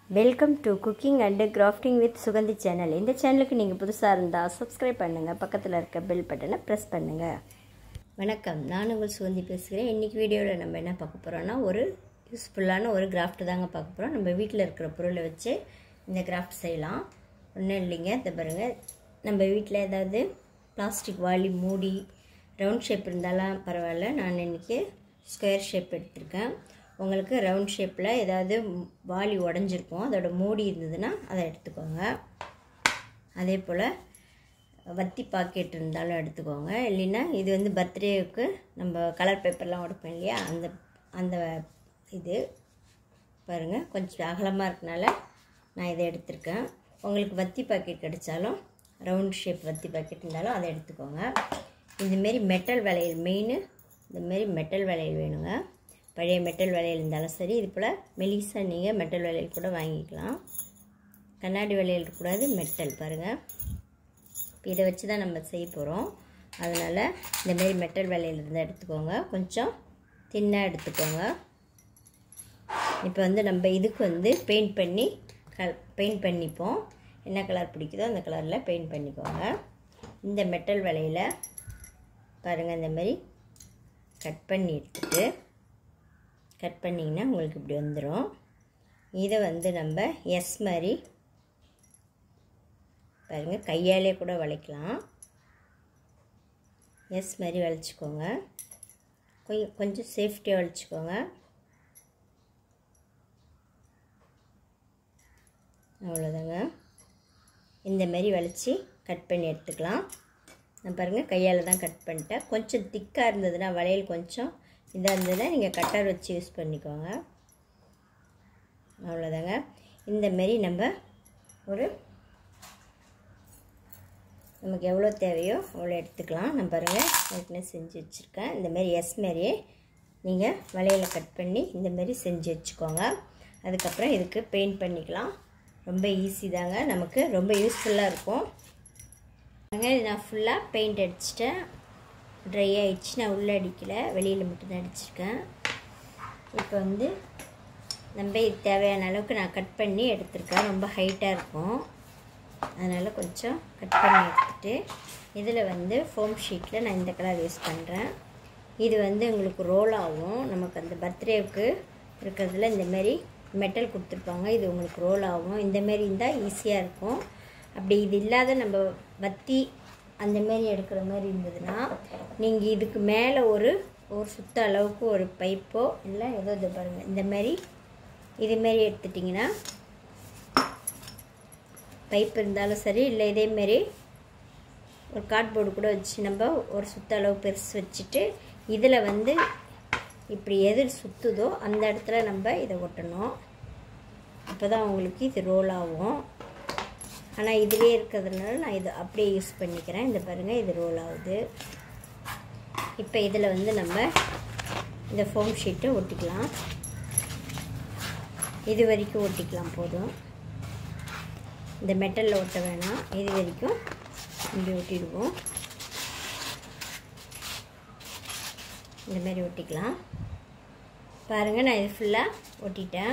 welcome to cooking and crafting with Suganthi channel இந்த சேனலுக்கு நீங்கள் புதுசாக இருந்தால் சப்ஸ்கிரைப் பண்ணுங்கள் பக்கத்தில் இருக்க பெல் பட்டனை ப்ரெஸ் பண்ணுங்கள் வணக்கம் நான் உங்கள் சுகந்தி பேசுகிறேன் இன்றைக்கி வீடியோவில் நம்ம என்ன பார்க்க போகிறோன்னா ஒரு யூஸ்ஃபுல்லான ஒரு கிராஃப்ட் தாங்க பார்க்க போகிறோம் நம்ம வீட்டில் இருக்கிற பொருளை வச்சு இந்த கிராஃப்ட் செய்யலாம் ஒன்றும் இல்லைங்க இந்த பாருங்கள் நம்ம வீட்டில் ஏதாவது பிளாஸ்டிக் வாளி மூடி ரவுண்ட் ஷேப் இருந்தாலும் பரவாயில்ல நான் இன்றைக்கி ஸ்கொயர் ஷேப் எடுத்திருக்கேன் உங்களுக்கு ரவுண்ட் ஷேப்பில் ஏதாவது வாளி உடஞ்சிருக்கும் அதோட மூடி இருந்ததுன்னா அதை எடுத்துக்கோங்க அதே போல் வத்தி பாக்கெட் இருந்தாலும் எடுத்துக்கோங்க இல்லைன்னா இது வந்து பர்த்டேவுக்கு நம்ம கலர் பேப்பர்லாம் உடைப்போம் இல்லையா அந்த அந்த இது பாருங்கள் கொஞ்சம் அகலமாக இருக்கனால நான் இதை எடுத்திருக்கேன் உங்களுக்கு வத்தி பாக்கெட் கிடைச்சாலும் ரவுண்ட் ஷேப் வத்தி பாக்கெட் இருந்தாலும் அதை எடுத்துக்கோங்க இதுமாரி மெட்டல் வளையல் மெயின் இந்தமாரி மெட்டல் வளையல் வேணுங்க பழைய மெட்டல் வளையல் இருந்தாலும் சரி இது போல் மெலிசாக நீங்கள் மெட்டல் வளையல் கூட வாங்கிக்கலாம் கண்ணாடி வளையல் இருக்கக்கூடாது மெட்டல் பாருங்கள் இப்போ இதை வச்சு தான் நம்ம செய்ய போகிறோம் அதனால் இந்தமாரி மெட்டல் வளையல் இருந்தால் எடுத்துக்கோங்க கொஞ்சம் தின்னாக எடுத்துக்கோங்க இப்போ வந்து நம்ம இதுக்கு வந்து பெயிண்ட் பண்ணி க பெயிண்ட் பண்ணிப்போம் என்ன கலர் பிடிக்குதோ அந்த கலரில் பெயிண்ட் பண்ணிக்கோங்க இந்த மெட்டல் வலையில் பாருங்கள் இந்த மாதிரி கட் பண்ணி எடுத்துட்டு கட் பண்ணிங்கன்னா உங்களுக்கு இப்படி வந்துடும் இதை வந்து நம்ம எஸ் மாதிரி பாருங்கள் கையாலே கூட வளைக்கலாம் எஸ் மாதிரி வளைச்சிக்கோங்க கொஞ்சம் கொஞ்சம் சேஃப்டியாக வளைச்சிக்கோங்க அவ்வளோதாங்க இந்த மாதிரி வளைச்சி கட் பண்ணி எடுத்துக்கலாம் நான் பாருங்கள் கையால் தான் கட் பண்ணிட்டேன் கொஞ்சம் திக்காக இருந்ததுன்னா வளையல் கொஞ்சம் இதாக இருந்ததுன்னா நீங்கள் கட்டர் வச்சு யூஸ் பண்ணிக்கோங்க அவ்வளோதாங்க இந்த மாரி நம்ம ஒரு நமக்கு எவ்வளோ தேவையோ அவ்வளோ எடுத்துக்கலாம் நான் பாருங்கள் ஏற்கனவே செஞ்சு வச்சுருக்கேன் இந்தமாரி எஸ் மாரியே நீங்கள் வளையலை கட் பண்ணி இந்தமாரி செஞ்சு வச்சுக்கோங்க அதுக்கப்புறம் இதுக்கு பெயிண்ட் பண்ணிக்கலாம் ரொம்ப ஈஸி தாங்க நமக்கு ரொம்ப யூஸ்ஃபுல்லாக இருக்கும் நான் ஃபுல்லாக பெயிண்ட் அடிச்சிட்டேன் ட்ரை ஆகிடுச்சு நான் உள்ளே அடிக்கலை வெளியில் மட்டும்தான் அடிச்சிருக்கேன் இப்போ வந்து நம்ம இது தேவையான அளவுக்கு நான் கட் பண்ணி எடுத்திருக்கேன் ரொம்ப ஹைட்டாக இருக்கும் அதனால் கொஞ்சம் கட் பண்ணி எடுத்துகிட்டு இதில் வந்து ஃபோம் ஷீட்டில் நான் இந்த கலர் யூஸ் பண்ணுறேன் இது வந்து உங்களுக்கு ரோல் ஆகும் நமக்கு அந்த பர்த்டேவுக்கு இருக்கிறதுல இந்தமாரி மெட்டல் கொடுத்துருப்பாங்க இது உங்களுக்கு ரோல் ஆகும் இந்தமாரி இருந்தால் ஈஸியாக இருக்கும் அப்படி இது இல்லாத நம்ம வத்தி அந்தமாரி எடுக்கிற மாதிரி இருந்ததுன்னா நீங்கள் இதுக்கு மேலே ஒரு ஒரு சுத்த அளவுக்கு ஒரு பைப்போ இல்லை ஏதோ இது பாருங்கள் இந்த மாதிரி இதுமாரி எடுத்துட்டிங்கன்னா பைப் இருந்தாலும் சரி இல்லை இதேமாரி ஒரு கார்ட்போர்டு கூட வச்சு நம்ம ஒரு சுத்த அளவு பெருசு வச்சுட்டு இதில் வந்து இப்படி எது சுற்றுதோ அந்த இடத்துல நம்ம இதை ஒட்டணும் அப்போ தான் உங்களுக்கு இது ரோல் ஆகும் ஆனால் இதிலே இருக்கிறதுனால நான் இது அப்படியே யூஸ் பண்ணிக்கிறேன் இந்த பாருங்கள் இது ரோல் ஆகுது இப்போ இதில் வந்து நம்ம இந்த ஃபோம் ஷீட்டை ஒட்டிக்கலாம் இது வரைக்கும் ஒட்டிக்கலாம் போதும் இந்த மெட்டலில் ஒட்ட வேணாம் இது வரைக்கும் இப்படி ஒட்டிடுவோம் இந்தமாரி ஒட்டிக்கலாம் பாருங்கள் நான் இது ஃபுல்லாக ஒட்டிட்டேன்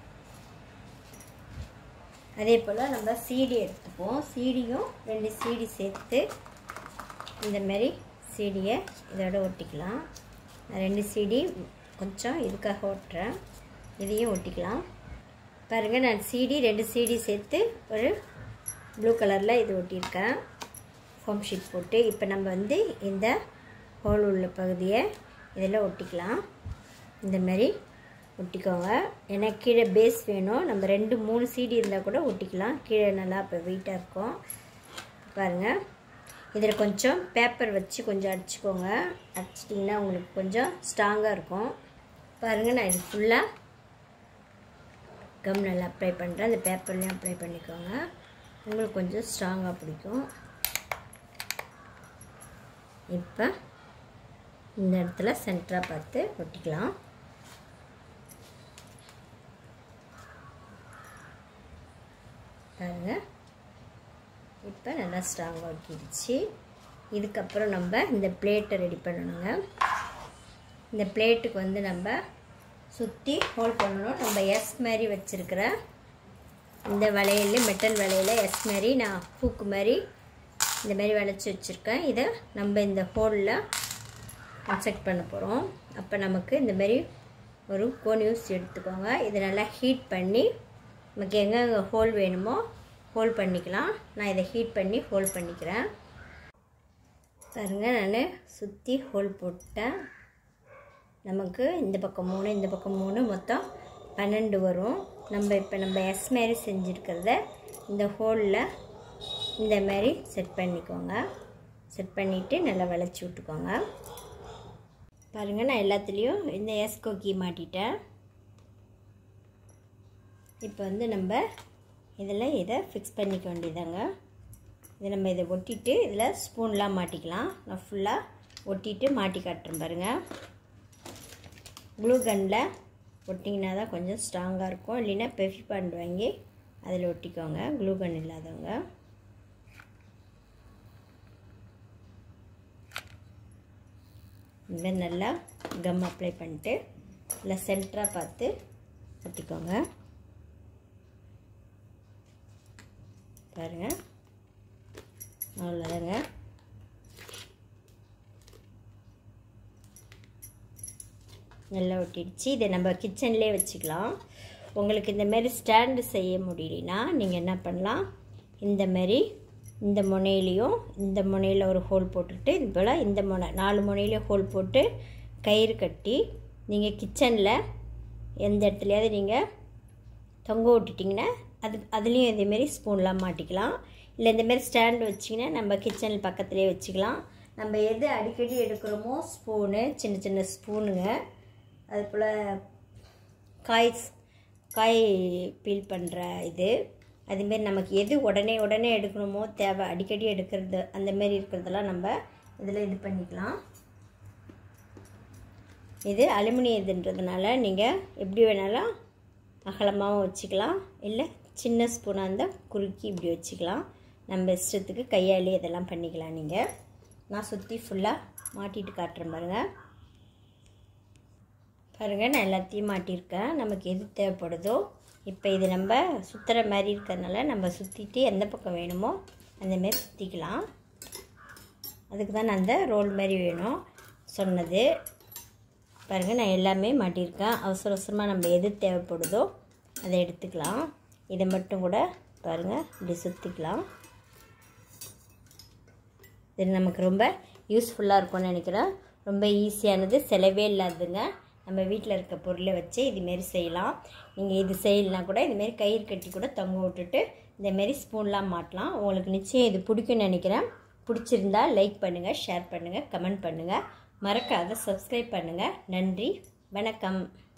அதே போல் நம்ம சீடி எடுத்துப்போம் சீடியும் ரெண்டு சீடி சேர்த்து இந்தமாரி சீடியை இதோட ஒட்டிக்கலாம் ரெண்டு சீடி கொஞ்சம் இதுக்காக ஒட்டுறேன் இதையும் ஒட்டிக்கலாம் பாருங்கள் நான் சீடி ரெண்டு சீடி சேர்த்து ஒரு ப்ளூ கலரில் இது ஒட்டியிருக்கேன் ஃபோம் ஷீட் போட்டு இப்போ நம்ம வந்து இந்த ஹோல் உள்ள பகுதியை இதில் ஒட்டிக்கலாம் இந்தமாரி ஒட்டிக்கோங்க ஏன்னா கீழே பேஸ் வேணும் நம்ம ரெண்டு மூணு சீடி இருந்தால் கூட ஒட்டிக்கலாம் கீழே நல்லா இப்போ வெயிட்டாக இருக்கும் பாருங்கள் இதில் கொஞ்சம் பேப்பர் வச்சு கொஞ்சம் அடிச்சுக்கோங்க அடிச்சிட்டிங்கன்னா உங்களுக்கு கொஞ்சம் ஸ்ட்ராங்காக இருக்கும் பாருங்கள் நான் இது ஃபுல்லாக கம் நல்லா அப்ளை பண்ணுறேன் அந்த பேப்பர்லேயும் அப்ளை பண்ணிக்கோங்க உங்களுக்கு கொஞ்சம் ஸ்ட்ராங்காக பிடிக்கும் இப்போ இந்த இடத்துல சென்டராக பார்த்து ஒட்டிக்கலாம் பாருங்கள் இப்போ நல்லா ஸ்ட்ராங்காக ஒட்டிடுச்சு இதுக்கப்புறம் நம்ம இந்த பிளேட்டை ரெடி பண்ணணுங்க இந்த பிளேட்டுக்கு வந்து நம்ம சுற்றி ஹோல் பண்ணணும் நம்ம எஸ் மாதிரி வச்சுருக்கிற இந்த வளையல் மெட்டல் வளையல் எஸ் மாதிரி நான் ஹூக்கு மாதிரி இந்த மாதிரி வளைச்சி வச்சுருக்கேன் இதை நம்ம இந்த ஹோலில் கன்ஸ்ட்ரக்ட் பண்ண போகிறோம் அப்போ நமக்கு இந்த மாதிரி ஒரு கோன் யூஸ் எடுத்துக்கோங்க இதை நல்லா ஹீட் பண்ணி நமக்கு எங்கெங்கே ஹோல் வேணுமோ ஹோல் பண்ணிக்கலாம் நான் இதை ஹீட் பண்ணி ஹோல் பண்ணிக்கிறேன் பாருங்கள் நான் சுற்றி ஹோல் போட்டேன் நமக்கு இந்த பக்கம் மூணு இந்த பக்கம் மூணு மொத்தம் பன்னெண்டு வரும் நம்ம இப்போ நம்ம எஸ் மாரி செஞ்சுருக்கிறத இந்த ஹோலில் இந்த மாதிரி செட் பண்ணிக்கோங்க செட் பண்ணிவிட்டு நல்லா வளைச்சி விட்டுக்கோங்க பாருங்கள் நான் எல்லாத்துலேயும் இந்த எஸ் கொக்கி மாட்டிட்டேன் இப்போ வந்து நம்ம இதில் இதை ஃபிக்ஸ் பண்ணிக்க வேண்டியதாங்க இதை நம்ம இதை ஒட்டிட்டு இதில் ஸ்பூன்லாம் மாட்டிக்கலாம் நான் ஃபுல்லாக ஒட்டிட்டு மாட்டி காட்டுறேன் பாருங்கள் க்ளூ கனில் ஒட்டிங்கன்னா தான் கொஞ்சம் ஸ்ட்ராங்காக இருக்கும் இல்லைன்னா பெஃபி பாண்ட் வாங்கி அதில் ஒட்டிக்கோங்க க்ளூ கன் இல்லாதவங்க இந்த நல்லா கம் அப்ளை பண்ணிட்டு இல்லை சென்டராக பார்த்து ஒட்டிக்கோங்க பாருங்கள் அவ்வளோதாங்க நல்லா ஒட்டிடுச்சு இதை நம்ம கிச்சன்லேயே வச்சுக்கலாம் உங்களுக்கு இந்த மாதிரி ஸ்டாண்டு செய்ய முடியலனா நீங்கள் என்ன பண்ணலாம் இந்த மாதிரி இந்த முனையிலையும் இந்த முனையில் ஒரு ஹோல் போட்டுட்டு இது போல் இந்த முனை நாலு முனையிலையும் ஹோல் போட்டு கயிறு கட்டி நீங்கள் கிச்சனில் எந்த இடத்துலையாவது நீங்கள் தொங்க விட்டுட்டிங்கன்னா அது அதுலேயும் இதேமாரி ஸ்பூன்லாம் மாட்டிக்கலாம் இல்லை இந்தமாரி ஸ்டாண்டு வச்சிங்கன்னா நம்ம கிச்சனில் பக்கத்துலேயே வச்சுக்கலாம் நம்ம எது அடிக்கடி எடுக்கிறோமோ ஸ்பூனு சின்ன சின்ன ஸ்பூனுங்க அது போல் காய் காய் பீல் பண்ணுற இது அதுமாரி நமக்கு எது உடனே உடனே எடுக்கணுமோ தேவை அடிக்கடி எடுக்கிறது அந்தமாரி இருக்கிறதெல்லாம் நம்ம இதில் இது பண்ணிக்கலாம் இது அலுமினியம் இதுன்றதுனால நீங்கள் எப்படி வேணாலும் அகலமாகவும் வச்சுக்கலாம் இல்லை சின்ன ஸ்பூனாக இருந்தால் குறுக்கி இப்படி வச்சுக்கலாம் நம்ம இஷ்டத்துக்கு கையாலே இதெல்லாம் பண்ணிக்கலாம் நீங்கள் நான் சுற்றி ஃபுல்லாக மாட்டிட்டு காட்டுறேன் பாருங்கள் பாருங்கள் நான் எல்லாத்தையும் மாட்டியிருக்கேன் நமக்கு எது தேவைப்படுதோ இப்போ இது நம்ம சுற்றுற மாதிரி இருக்கிறதுனால நம்ம சுற்றிட்டு எந்த பக்கம் வேணுமோ அந்தமாரி சுற்றிக்கலாம் அதுக்கு தான் நான் அந்த ரோல் மாதிரி வேணும் சொன்னது பாருங்கள் நான் எல்லாமே மாட்டியிருக்கேன் அவசர அவசரமாக நம்ம எது தேவைப்படுதோ அதை எடுத்துக்கலாம் இதை மட்டும் கூட பாருங்கள் இப்படி சுற்றிக்கலாம் இது நமக்கு ரொம்ப யூஸ்ஃபுல்லாக இருக்கும்னு நினைக்கிறேன் ரொம்ப ஈஸியானது செலவே இல்லாதுங்க நம்ம வீட்டில் இருக்க பொருளை வச்சு இதுமாரி செய்யலாம் நீங்கள் இது செய்யலாம் கூட இதுமாரி கயிறு கட்டி கூட தொங்க விட்டுட்டு இந்தமாரி ஸ்பூன்லாம் மாட்டலாம் உங்களுக்கு நிச்சயம் இது பிடிக்கும்னு நினைக்கிறேன் பிடிச்சிருந்தா லைக் பண்ணுங்கள் ஷேர் பண்ணுங்கள் கமெண்ட் பண்ணுங்கள் மறக்காத சப்ஸ்கிரைப் பண்ணுங்கள் நன்றி வணக்கம்